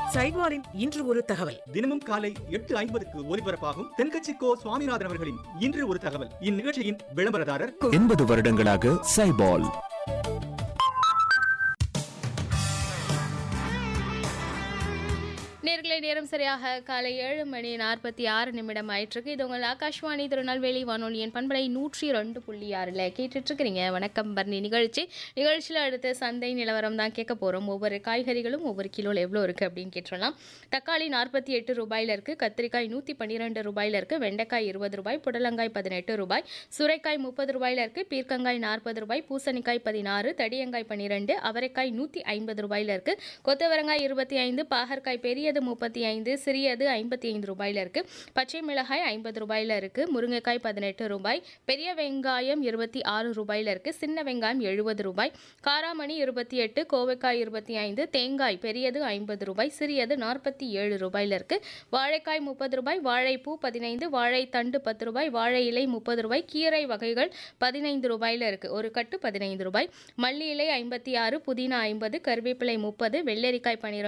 சைவாரின் இன்று ஒரு தகவல் தினமும் காலை எட்டு ஐம்பதுக்கு ஒலிபரப்பாகும் தென்கட்சி கோ சுவாமிநாதன் அவர்களின் இன்று ஒரு தகவல் இந்நிகழ்ச்சியின் விளம்பரதாரர் எண்பது வருடங்களாக சைபால் நேர்களை நேரம் சரியாக காலை ஏழு மணி நாற்பத்தி ஆறு நிமிடம் ஆயிட்டிருக்கு இது உங்கள் ஆகாஷ்வாணி திருநெல்வேலி வானொலியின் பண்பலை நூற்றி ரெண்டு புள்ளி ஆறில் கேட்டுட்ருக்கிறீங்க வணக்கம் பர்ணி நிகழ்ச்சி நிகழ்ச்சியில் அடுத்து சந்தை நிலவரம் தான் கேட்க போகிறோம் ஒவ்வொரு காய்கறிகளும் ஒவ்வொரு கிலோவில் எவ்வளோ இருக்குது அப்படின்னு கேட்டுடலாம் தக்காளி நாற்பத்தி எட்டு ரூபாயில் இருக்குது கத்திரிக்காய் நூற்றி பன்னிரெண்டு ரூபாயில் இருக்குது வெண்டைக்காய் இருபது ரூபாய் புடலங்காய் பதினெட்டு ரூபாய் சுரைக்காய் முப்பது ரூபாயில் இருக்குது பீர்க்கங்காய் நாற்பது ரூபாய் பூசணிக்காய் பதினாறு தடியங்காய் பன்னிரெண்டு அவரைக்காய் நூற்றி ஐம்பது ரூபாயில் இருக்குது கொத்தவரங்காய் இருபத்தி ஐந்து பாகற்காய் பெரியது முப்பத்தி ஐந்து சிறியது ஐம்பத்தி ஐந்து ரூபாயில் இருக்குது பச்சை மிளகாய் ஐம்பது ரூபாயில் இருக்குது முருங்கைக்காய் பதினெட்டு ரூபாய் பெரிய வெங்காயம் இருபத்தி ஆறு ரூபாயில் இருக்குது சின்ன வெங்காயம் எழுபது ரூபாய் காராமணி இருபத்தி எட்டு கோவைக்காய் இருபத்தி ஐந்து தேங்காய் பெரியது ஐம்பது ரூபாய் சிறியது நாற்பத்தி ஏழு ரூபாயில் இருக்குது வாழைக்காய் முப்பது ரூபாய் வாழைப்பூ பதினைந்து வாழைத்தண்டு பத்து ரூபாய் வாழை இலை முப்பது ரூபாய் கீரை வகைகள் பதினைந்து ரூபாயில் இருக்குது ஒரு கட்டு பதினைந்து ரூபாய் மல்லி இலை ஐம்பத்தி ஆறு புதினா ஐம்பது கருவேப்பிலை முப்பது வெள்ளரிக்காய் பன்னிரெண்டு